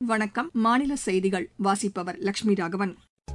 வணக்கம் மாநில செய்திகள் வாசிப்பவர் லட்சுமி ராகவன்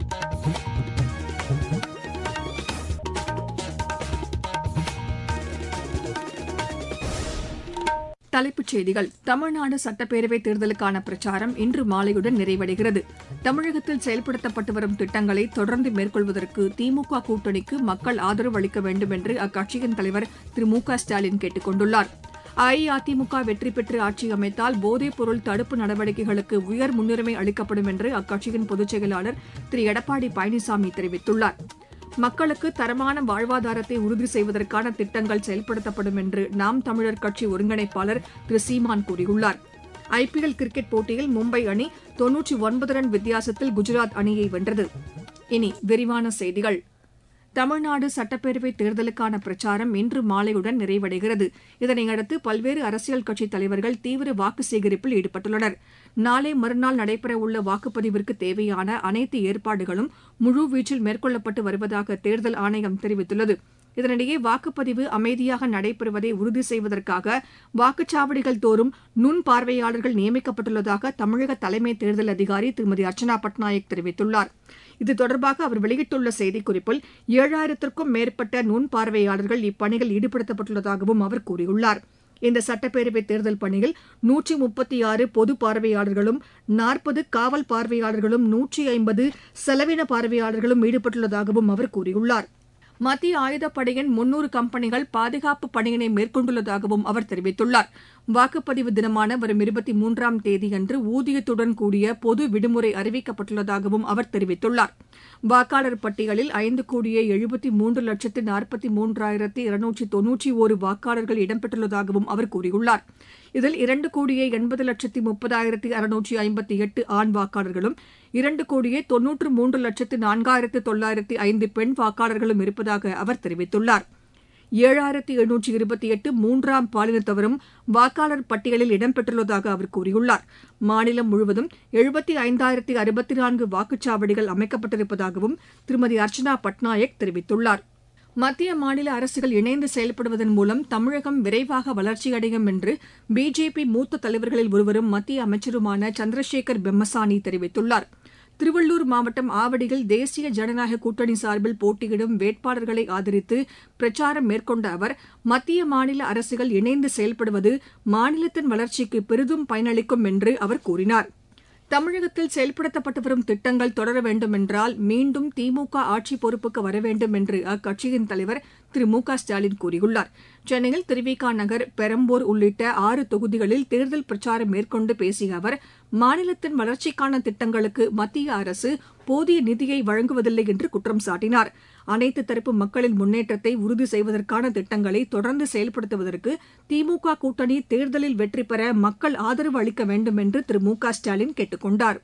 தலைப்புச் செய்திகள் தமிழ்நாடு சட்டப்பேரவைத் தேர்தலுக்கான பிரச்சாரம் இன்று மாலையுடன் நிறைவடைகிறது தமிழகத்தில் செயல்படுத்தப்பட்டு வரும் திட்டங்களை தொடர்ந்து மேற்கொள்வதற்கு திமுக கூட்டணிக்கு மக்கள் ஆதரவு அளிக்க வேண்டும் என்று அக்கட்சியின் தலைவர் திரு மு க ஸ்டாலின் கேட்டுக் கொண்டுள்ளார் அஇஅதிமுக வெற்றி பெற்று ஆட்சி அமைத்தால் போதைப் பொருள் தடுப்பு நடவடிக்கைகளுக்கு உயர் முன்னுரிமை அளிக்கப்படும் என்று அக்கட்சியின் பொதுச் செயலாளர் திரு எடப்பாடி பழனிசாமி தெரிவித்துள்ளார் மக்களுக்கு தரமான வாழ்வாதாரத்தை உறுதி செய்வதற்கான திட்டங்கள் செயல்படுத்தப்படும் என்று நாம் தமிழர் கட்சி ஒருங்கிணைப்பாளர் திரு சீமான் கூறியுள்ளார் ஐபிஎல் கிரிக்கெட் போட்டியில் மும்பை அணி தொன்னூற்றி ஒன்பது ரன் வித்தியாசத்தில் குஜராத் அணியை வென்றது இனி விரிவான செய்திகள் தமிழ்நாடு சட்டப்பேரவைத் தேர்தலுக்கான பிரச்சாரம் இன்று மாலையுடன் நிறைவடைகிறது இதனையடுத்து பல்வேறு அரசியல் கட்சித் தலைவர்கள் தீவிர வாக்கு சேகரிப்பில் ஈடுபட்டுள்ளனர் நாளை மறுநாள் நடைபெறவுள்ள வாக்குப்பதிவிற்கு தேவையான அனைத்து ஏற்பாடுகளும் முழுவீச்சில் மேற்கொள்ளப்பட்டு வருவதாக தேர்தல் ஆணையம் தெரிவித்துள்ளது இதனிடையே வாக்குப்பதிவு அமைதியாக நடைபெறுவதை உறுதி செய்வதற்காக வாக்குச்சாவடிகள் தோறும் நுண் பார்வையாளர்கள் நியமிக்கப்பட்டுள்ளதாக தமிழக தலைமை தேர்தல் அதிகாரி திருமதி அர்ச்சனா பட்நாயக் தெரிவித்துள்ளார் இது தொடர்பாக அவர் வெளியிட்டுள்ள செய்திக்குறிப்பில் ஏழாயிரத்திற்கும் மேற்பட்ட நுண் பார்வையாளர்கள் இப்பணியில் ஈடுபடுத்தப்பட்டுள்ளதாகவும் அவர் கூறியுள்ளார் இந்த சட்டப்பேரவைத் தேர்தல் பணியில் நூற்றி முப்பத்தி ஆறு பொது பார்வையாளர்களும் நாற்பது காவல் பார்வையாளர்களும் நூற்றி ஐம்பது செலவின பார்வையாளர்களும் ஈடுபட்டுள்ளதாகவும் அவர் கூறியுள்ளார் மத்திய ஆயுதப்படையின் முன்னூறு கம்பெனிகள் பாதுகாப்பு பணியினை மேற்கொண்டுள்ளதாகவும் அவர் தெரிவித்துள்ளார் வாக்குப்பதிவு தினமான வரும் இருபத்தி மூன்றாம் தேதியன்று ஊதியத்துடன் கூடிய பொது விடுமுறை அறிவிக்கப்பட்டுள்ளதாகவும் அவர் தெரிவித்துள்ளார் வாக்காளர் பட்டியலில் ஐந்து கோடியே எழுபத்தி மூன்று லட்சத்து நாற்பத்தி மூன்றாயிரத்து இருநூற்றி தொன்னூற்றி ஒரு வாக்காளர்கள் இடம்பெற்றுள்ளதாகவும் அவர் கூறியுள்ளார் இதில் இரண்டு கோடியே எண்பது லட்சத்து முப்பதாயிரத்து அறுநூற்றி ஐம்பத்தி எட்டு ஆண் வாக்காளர்களும் இரண்டு கோடியே தொன்னூற்று மூன்று லட்சத்து நான்காயிரத்து தொள்ளாயிரத்து ஐந்து பெண் வாக்காளர்களும் இருப்பதாக அவர் தெரிவித்துள்ளார் ஏழாயிரத்து எழுநூற்றி இருபத்தி எட்டு மூன்றாம் பாலினத்தவரும் வாக்காளர் பட்டியலில் இடம்பெற்றுள்ளதாக அவர் கூறியுள்ளார் மாநிலம் முழுவதும் எழுபத்தி ஐந்தாயிரத்து அறுபத்தி நான்கு வாக்குச்சாவடிகள் அமைக்கப்பட்டிருப்பதாகவும் திருமதி அர்ச்சனா பட்நாயக் தெரிவித்துள்ளார் மத்திய மாநில அரசுகள் இணைந்து செயல்படுவதன் மூலம் தமிழகம் விரைவாக வளர்ச்சியடையும் என்று பிஜேபி மூத்த தலைவர்களில் ஒருவரும் மத்திய அமைச்சருமான சந்திரசேகர் பெம்மசானி தெரிவித்துள்ளார் திருவள்ளூர் மாவட்டம் ஆவடியில் தேசிய ஜனநாயக கூட்டணி சார்பில் போட்டியிடும் வேட்பாளர்களை ஆதரித்து பிரச்சாரம் மேற்கொண்ட அவர் மத்திய மாநில அரசுகள் இணைந்து செயல்படுவது மாநிலத்தின் வளர்ச்சிக்கு பெரிதும் பயனளிக்கும் என்று அவர் கூறினார் தமிழகத்தில் செயல்படுத்தப்பட்டு வரும் திட்டங்கள் தொடர வேண்டுமென்றால் மீண்டும் திமுக ஆட்சி பொறுப்புக்கு வர வேண்டும் என்று அக்கட்சியின் தலைவர் திரு மு க ஸ்டாலின் கூறியுள்ளார் சென்னையில் திருவிக நகர் பெரம்பூர் உள்ளிட்ட ஆறு தொகுதிகளில் தேர்தல் பிரச்சாரம் மேற்கொண்டு பேசிய அவர் மாநிலத்தின் வளர்ச்சிக்கான திட்டங்களுக்கு மத்திய அரசு போதிய நிதியை வழங்குவதில்லை என்று குற்றம் சாட்டினார் அனைத்து தரப்பு மக்களின் முன்னேற்றத்தை உறுதி செய்வதற்கான திட்டங்களை தொடர்ந்து செயல்படுத்துவதற்கு திமுக கூட்டணி தேர்தலில் வெற்றி பெற மக்கள் ஆதரவு அளிக்க வேண்டும் என்று திரு மு க ஸ்டாலின் கேட்டுக் கொண்டார்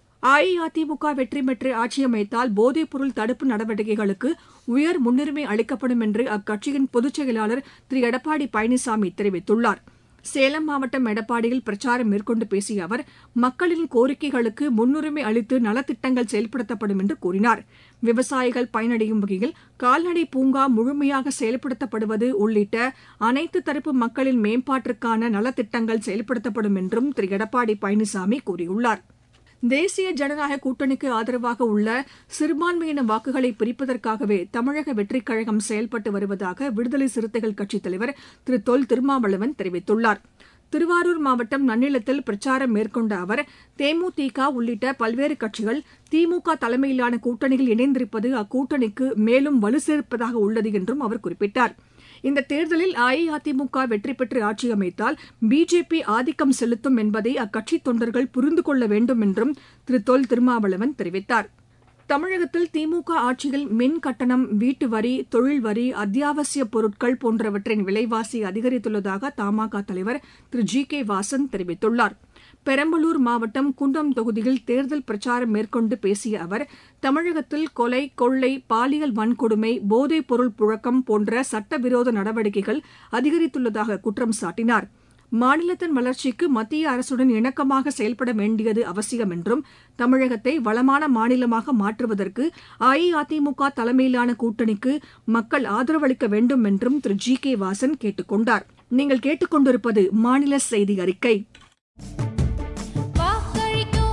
அஇஅதிமுக வெற்றி பெற்று ஆட்சியமைத்தால் போதைப்பொருள் தடுப்பு நடவடிக்கைகளுக்கு உயர் முன்னுரிமை அளிக்கப்படும் என்று அக்கட்சியின் பொதுச் செயலாளர் திரு எடப்பாடி பழனிசாமி தெரிவித்துள்ளார் சேலம் மாவட்டம் எடப்பாடியில் பிரச்சாரம் மேற்கொண்டு பேசிய அவர் மக்களின் கோரிக்கைகளுக்கு முன்னுரிமை அளித்து நலத்திட்டங்கள் செயல்படுத்தப்படும் என்று கூறினார் விவசாயிகள் பயனடையும் வகையில் கால்நடை பூங்கா முழுமையாக செயல்படுத்தப்படுவது உள்ளிட்ட அனைத்து தரப்பு மக்களின் மேம்பாட்டிற்கான நலத்திட்டங்கள் செயல்படுத்தப்படும் என்றும் திரு எடப்பாடி பழனிசாமி கூறியுள்ளார் தேசிய ஜனநாயக கூட்டணிக்கு ஆதரவாக உள்ள சிறுபான்மையின வாக்குகளை பிரிப்பதற்காகவே தமிழக வெற்றிக் கழகம் செயல்பட்டு வருவதாக விடுதலை சிறுத்தைகள் கட்சித் தலைவர் திரு தொல் திருமாவளவன் தெரிவித்துள்ளார் திருவாரூர் மாவட்டம் நன்னிலத்தில் பிரச்சாரம் மேற்கொண்ட அவர் தேமுதிக உள்ளிட்ட பல்வேறு கட்சிகள் திமுக தலைமையிலான கூட்டணியில் இணைந்திருப்பது அக்கூட்டணிக்கு மேலும் வலு சேர்ப்பதாக உள்ளது என்றும் அவர் குறிப்பிட்டார் இந்த தேர்தலில் அஇஅதிமுக வெற்றி பெற்று ஆட்சி அமைத்தால் பிஜேபி ஆதிக்கம் செலுத்தும் என்பதை அக்கட்சி தொண்டர்கள் புரிந்து கொள்ள வேண்டும் என்றும் திரு தொல் திருமாவளவன் தெரிவித்தார் தமிழகத்தில் திமுக ஆட்சியில் மின் கட்டணம் வீட்டு வரி தொழில் வரி அத்தியாவசிய பொருட்கள் போன்றவற்றின் விலைவாசி அதிகரித்துள்ளதாக தமாக தலைவர் திரு ஜி கே வாசன் தெரிவித்துள்ளார் பெரம்பலூர் மாவட்டம் குன்றம் தொகுதியில் தேர்தல் பிரச்சாரம் மேற்கொண்டு பேசிய அவர் தமிழகத்தில் கொலை கொள்ளை பாலியல் வன்கொடுமை போதைப் பொருள் புழக்கம் போன்ற சட்டவிரோத நடவடிக்கைகள் அதிகரித்துள்ளதாக குற்றம் சாட்டினார் மாநிலத்தின் வளர்ச்சிக்கு மத்திய அரசுடன் இணக்கமாக செயல்பட வேண்டியது அவசியம் என்றும் தமிழகத்தை வளமான மாநிலமாக மாற்றுவதற்கு அஇஅதிமுக தலைமையிலான கூட்டணிக்கு மக்கள் ஆதரவளிக்க வேண்டும் என்றும் திரு ஜி கே வாசன் கேட்டுக் கொண்டார் நீங்கள் கேட்டுக்கொண்டிருப்பது மாநில செய்தி அறிக்கை வாக்களிக்கும்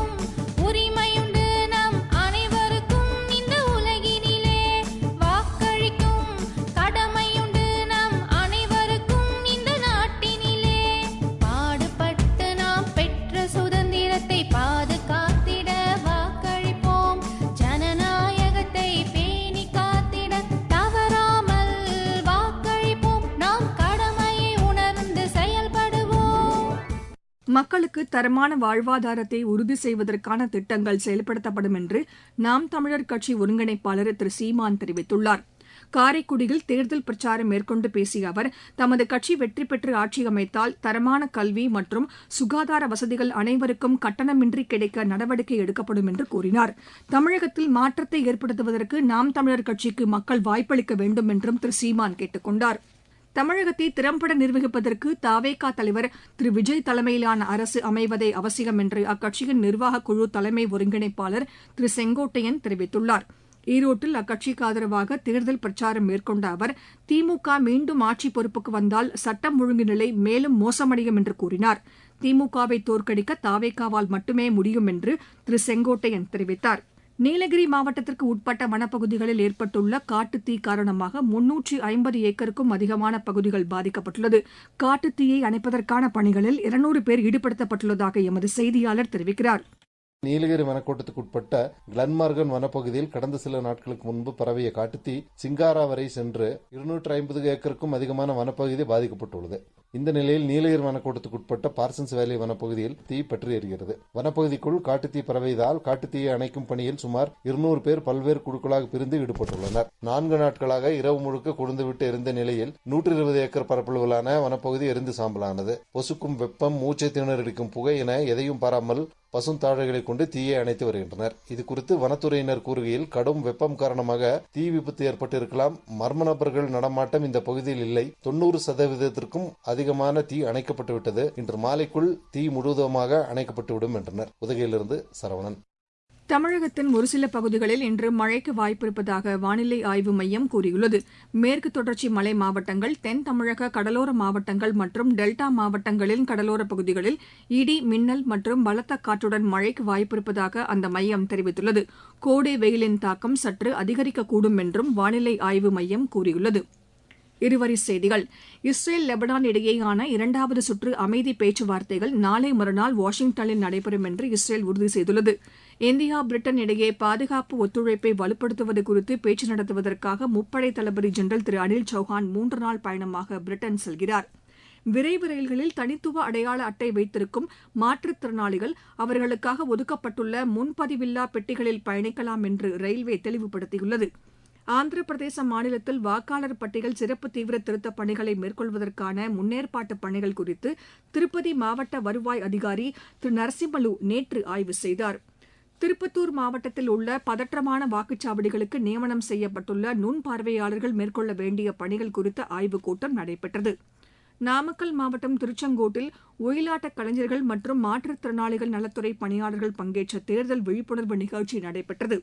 மக்களுக்கு தரமான வாழ்வாதாரத்தை உறுதி செய்வதற்கான திட்டங்கள் செயல்படுத்தப்படும் என்று நாம் தமிழர் கட்சி ஒருங்கிணைப்பாளர் திரு சீமான் தெரிவித்துள்ளார் காரைக்குடியில் தேர்தல் பிரச்சாரம் மேற்கொண்டு பேசிய அவர் தமது கட்சி வெற்றி பெற்று ஆட்சி அமைத்தால் தரமான கல்வி மற்றும் சுகாதார வசதிகள் அனைவருக்கும் கட்டணமின்றி கிடைக்க நடவடிக்கை எடுக்கப்படும் என்று கூறினார் தமிழகத்தில் மாற்றத்தை ஏற்படுத்துவதற்கு நாம் தமிழர் கட்சிக்கு மக்கள் வாய்ப்பளிக்க வேண்டும் என்றும் திரு சீமான் கேட்டுக் கொண்டார் தமிழகத்தை திறம்பட நிர்வகிப்பதற்கு தாவேகா தலைவர் திரு விஜய் தலைமையிலான அரசு அமைவதே அவசியம் என்று அக்கட்சியின் நிர்வாகக் குழு தலைமை ஒருங்கிணைப்பாளர் திரு செங்கோட்டையன் தெரிவித்துள்ளார் ஈரோட்டில் அக்கட்சிக்கு ஆதரவாக தேர்தல் பிரச்சாரம் மேற்கொண்ட அவர் திமுக மீண்டும் ஆட்சி பொறுப்புக்கு வந்தால் சட்டம் ஒழுங்கு நிலை மேலும் மோசமடையும் என்று கூறினார் திமுகவை தோற்கடிக்க தாவேகாவால் மட்டுமே முடியும் என்று திரு செங்கோட்டையன் தெரிவித்தார் நீலகிரி மாவட்டத்திற்கு உட்பட்ட வனப்பகுதிகளில் ஏற்பட்டுள்ள காட்டுத்தீ காரணமாக முன்னூற்றி ஐம்பது ஏக்கருக்கும் அதிகமான பகுதிகள் பாதிக்கப்பட்டுள்ளது காட்டுத்தீயை அணைப்பதற்கான பணிகளில் இருநூறு பேர் ஈடுபடுத்தப்பட்டுள்ளதாக எமது செய்தியாளர் தெரிவிக்கிறார் நீலகிரி வனக்கோட்டத்துக்குட்பட்ட கிளன்மார்கன் வனப்பகுதியில் கடந்த சில நாட்களுக்கு முன்பு பரவிய காட்டுத்தீ சிங்காரா வரை சென்று இருநூற்று ஐம்பது ஏக்கருக்கும் அதிகமான வனப்பகுதி பாதிக்கப்பட்டுள்ளது இந்த நிலையில் நீலகிரி வனக்கோட்டத்துக்குட்பட்ட பார்சன்ஸ் வேலி வனப்பகுதியில் தீ பற்றி எரிகிறது வனப்பகுதிக்குள் காட்டுத்தீ பரவியதால் காட்டுத்தீயை அணைக்கும் பணியில் சுமார் இருநூறு பேர் பல்வேறு குழுக்களாக பிரிந்து ஈடுபட்டுள்ளனர் நான்கு நாட்களாக இரவு முழுக்க கொழுந்துவிட்டு எரிந்த நிலையில் நூற்றி இருபது ஏக்கர் பரப்பளவிலான வனப்பகுதி எரிந்து சாம்பலானது பொசுக்கும் வெப்பம் மூச்சை திணறடிக்கும் புகை என எதையும் பாராமல் பசுந்தாழைகளை கொண்டு தீயை அணைத்து வருகின்றனர் இது குறித்து வனத்துறையினர் கூறுகையில் கடும் வெப்பம் காரணமாக தீ விபத்து ஏற்பட்டிருக்கலாம் மர்ம நபர்கள் நடமாட்டம் இந்த பகுதியில் இல்லை தொன்னூறு சதவீதத்திற்கும் அதிகமான தீ அணைக்கப்பட்டுவிட்டது இன்று மாலைக்குள் தீ முழுவதுமாக அணைக்கப்பட்டுவிடும் என்றனர் உதகையிலிருந்து சரவணன் தமிழகத்தின் ஒரு சில பகுதிகளில் இன்று மழைக்கு வாய்ப்பிருப்பதாக வானிலை ஆய்வு மையம் கூறியுள்ளது மேற்கு தொடர்ச்சி மலை மாவட்டங்கள் தென் தமிழக கடலோர மாவட்டங்கள் மற்றும் டெல்டா மாவட்டங்களின் கடலோர பகுதிகளில் இடி மின்னல் மற்றும் பலத்த காற்றுடன் மழைக்கு வாய்ப்பிருப்பதாக அந்த மையம் தெரிவித்துள்ளது கோடை வெயிலின் தாக்கம் சற்று அதிகரிக்கக்கூடும் என்றும் வானிலை ஆய்வு மையம் கூறியுள்ளது இருவரி செய்திகள் இஸ்ரேல் லெபனான் இடையேயான இரண்டாவது சுற்று அமைதி பேச்சுவார்த்தைகள் நாளை மறுநாள் வாஷிங்டனில் நடைபெறும் என்று இஸ்ரேல் உறுதி செய்துள்ளது இந்தியா பிரிட்டன் இடையே பாதுகாப்பு ஒத்துழைப்பை வலுப்படுத்துவது குறித்து பேச்சு நடத்துவதற்காக முப்படை தளபதி ஜெனரல் திரு அனில் சௌஹான் மூன்று நாள் பயணமாக பிரிட்டன் செல்கிறார் விரைவு ரயில்களில் தனித்துவ அடையாள அட்டை வைத்திருக்கும் மாற்றுத்திறனாளிகள் அவர்களுக்காக ஒதுக்கப்பட்டுள்ள முன்பதிவில்லா பெட்டிகளில் பயணிக்கலாம் என்று ரயில்வே தெளிவுபடுத்தியுள்ளது ஆந்திர பிரதேச மாநிலத்தில் வாக்காளர் பட்டியல் சிறப்பு தீவிர திருத்தப் பணிகளை மேற்கொள்வதற்கான முன்னேற்பாட்டு பணிகள் குறித்து திருப்பதி மாவட்ட வருவாய் அதிகாரி திரு நரசிம்மலு நேற்று ஆய்வு செய்தார் திருப்பத்தூர் மாவட்டத்தில் உள்ள பதற்றமான வாக்குச்சாவடிகளுக்கு நியமனம் செய்யப்பட்டுள்ள நுண் பார்வையாளர்கள் மேற்கொள்ள வேண்டிய பணிகள் குறித்த ஆய்வுக் கூட்டம் நடைபெற்றது நாமக்கல் மாவட்டம் திருச்செங்கோட்டில் ஒயிலாட்ட கலைஞர்கள் மற்றும் மாற்றுத்திறனாளிகள் நலத்துறை பணியாளர்கள் பங்கேற்ற தேர்தல் விழிப்புணர்வு நிகழ்ச்சி நடைபெற்றது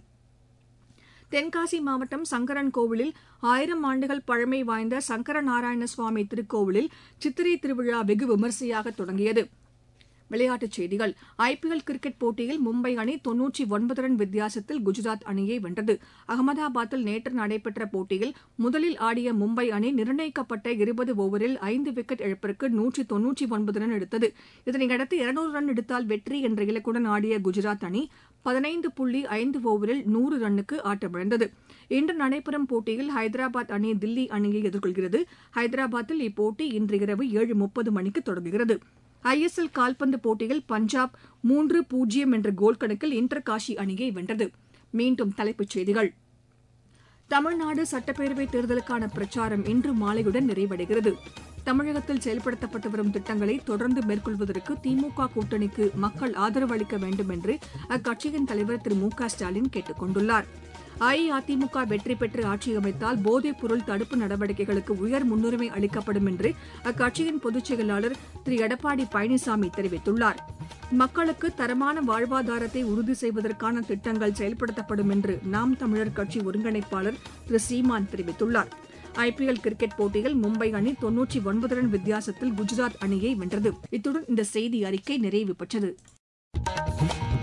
தென்காசி மாவட்டம் சங்கரன் கோவிலில் ஆயிரம் ஆண்டுகள் பழமை வாய்ந்த சங்கர நாராயண சுவாமி திருக்கோவிலில் சித்திரை திருவிழா வெகு விமரிசையாக தொடங்கியது விளையாட்டுச் செய்திகள் ஐபிஎல் கிரிக்கெட் போட்டியில் மும்பை அணி தொன்னூற்றி ஒன்பது ரன் வித்தியாசத்தில் குஜராத் அணியை வென்றது அகமதாபாத்தில் நேற்று நடைபெற்ற போட்டியில் முதலில் ஆடிய மும்பை அணி நிர்ணயிக்கப்பட்ட இருபது ஓவரில் ஐந்து விக்கெட் இழப்பிற்கு நூற்றி தொன்னூற்றி ஒன்பது ரன் எடுத்தது இதனையடுத்து இருநூறு ரன் எடுத்தால் வெற்றி என்ற இலக்குடன் ஆடிய குஜராத் அணி பதினைந்து புள்ளி ஐந்து ஓவரில் நூறு ரன்னுக்கு ஆட்டமிழந்தது இன்று நடைபெறும் போட்டியில் ஹைதராபாத் அணி தில்லி அணியை எதிர்கொள்கிறது ஹைதராபாத்தில் இப்போட்டி இன்று இரவு ஏழு முப்பது மணிக்கு தொடங்குகிறது ஐஎஸ்எல் கால்பந்து போட்டியில் பஞ்சாப் மூன்று பூஜ்ஜியம் என்ற கோல் கணக்கில் இன்டர் காஷி அணியை வென்றது மீண்டும் தலைப்புச் செய்திகள் தமிழ்நாடு சட்டப்பேரவைத் தேர்தலுக்கான பிரச்சாரம் இன்று மாலையுடன் நிறைவடைகிறது தமிழகத்தில் செயல்படுத்தப்பட்டு வரும் திட்டங்களை தொடர்ந்து மேற்கொள்வதற்கு திமுக கூட்டணிக்கு மக்கள் ஆதரவு அளிக்க வேண்டும் என்று அக்கட்சியின் தலைவர் திரு மு க ஸ்டாலின் கேட்டுக் கொண்டுள்ளார் அஇஅதிமுக வெற்றி பெற்று ஆட்சி அமைத்தால் போதைப் பொருள் தடுப்பு நடவடிக்கைகளுக்கு உயர் முன்னுரிமை அளிக்கப்படும் என்று அக்கட்சியின் பொதுச் செயலாளர் திரு எடப்பாடி பழனிசாமி தெரிவித்துள்ளார் மக்களுக்கு தரமான வாழ்வாதாரத்தை உறுதி செய்வதற்கான திட்டங்கள் செயல்படுத்தப்படும் என்று நாம் தமிழர் கட்சி ஒருங்கிணைப்பாளர் திரு சீமான் தெரிவித்துள்ளார் ஐபிஎல் கிரிக்கெட் போட்டியில் மும்பை அணி தொன்னூற்றி ஒன்பது ரன் வித்தியாசத்தில் குஜராத் அணியை வென்றது இத்துடன் இந்த செய்தி அறிக்கை நிறைவு பெற்றது